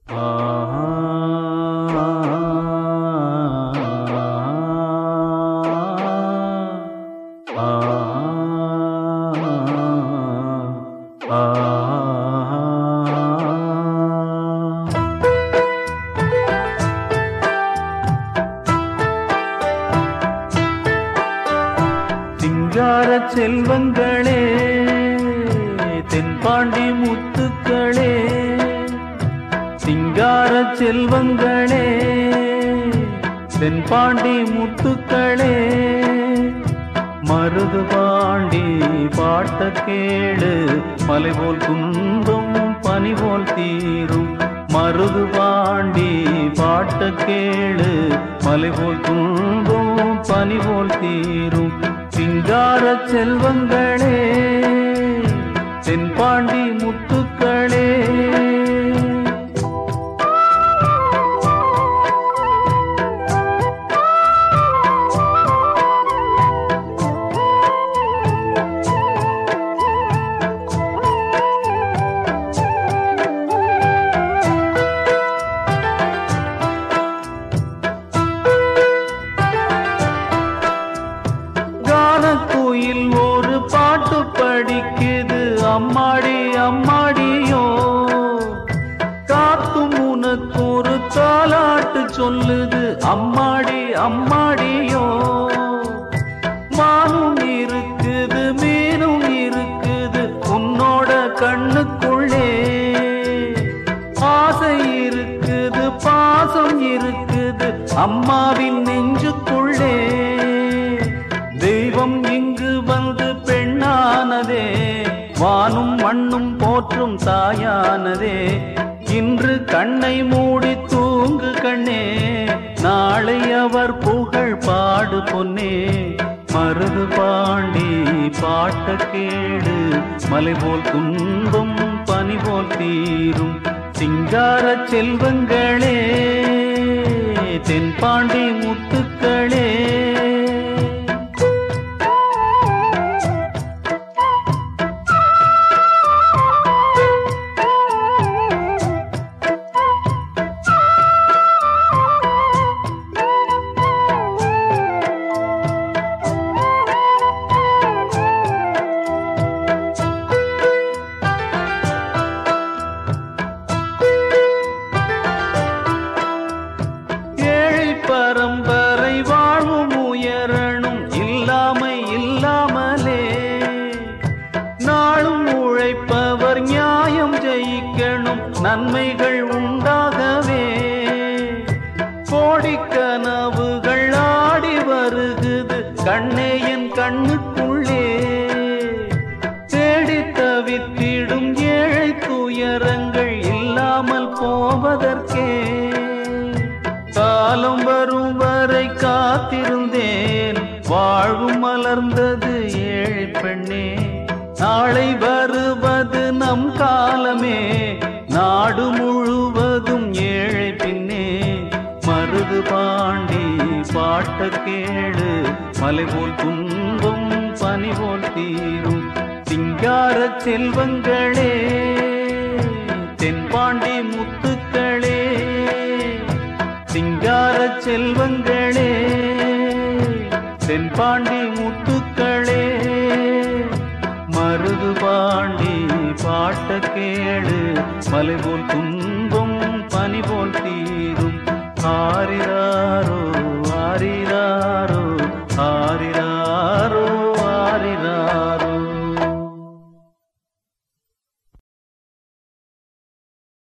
சிங்கார செல்வங்களே தென்பாண்டி முத்துக்களே சிங்கார செல்வங்களே தென்பாண்டி முத்துக்களே மருது பாண்டி பாட்ட கேளு மலை போல் துன்பம் பனி போல் தீரும் மருது பாண்டி பாட்ட கேளு மலை போல் துன்பம் பனி போல் தீரும் சிங்கார செல்வங்களே தென்பாண்டி முத்துக்களே கானக்குயில் ஒரு பாட்டு படிக்குது அம்மாடி அம்மாடியோ காத்தும் உனக்கு ஒரு தாலாட்டு சொல்லுது அம்மாடி அம்மாடியோ மானும் இருக்குது மீனும் இருக்குது உன்னோட கண்ணுக்குள்ளே ஆசை இருக்குது பாசம் இருக்குது அம்மாவின் நெஞ்சுக்குள்ளே தெய்வம் இங்கு வந்து பெண்ணானதே வானும் மண்ணும் போற்றும் தாயானதே இன்று கண்ணை மூடி தூங்கு கண்ணே நாளை அவர் புகழ் பாடு பொன்னே மருது பாண்டி பாட்ட கேடு மலை போல் துன்பம் பனி போல் தீரும் சிங்கார செல்வங்களே தென்பாண்டி முத்துக்களே ஏழை பரம்பரை வாழ்வும் உயரணும் இல்லாமை இல்லாமலே நாளும் உழைப்பவர் நியாயம் ஜெயிக்கணும் நன்மைகள் உண்டாகவே கோடிக்கனவுகள் ஆடி வருகுது கண்ணே என் கண்ணுக்குள்ளே தேடி தவித்திடும் ஏழை துயரங்கள் இல்லாமல் போவதற்கே காலம் வரும் வரை காத்திருந்தேன் வாழ்வு மலர்ந்தது ஏழை பெண்ணே நாளை வருவது நம் காலமே நாடு முழுவதும் ஏழை பின்னே மருது பாண்டி பாட்ட கேளு மலை போல் துன்பம் பனி போல் தீரும் சிங்கார செல்வங்களே தென்பாண்டி முத்துக்களே சிங்கார செல்வங்களே தென்பாண்டி முத்துக்களே மருது பாண்டி பாட்ட கேளு மலை போல் துன்பம் பனி போல் தீரும் ஆரிராரோ ஆரிராரோ ஆரிராரோ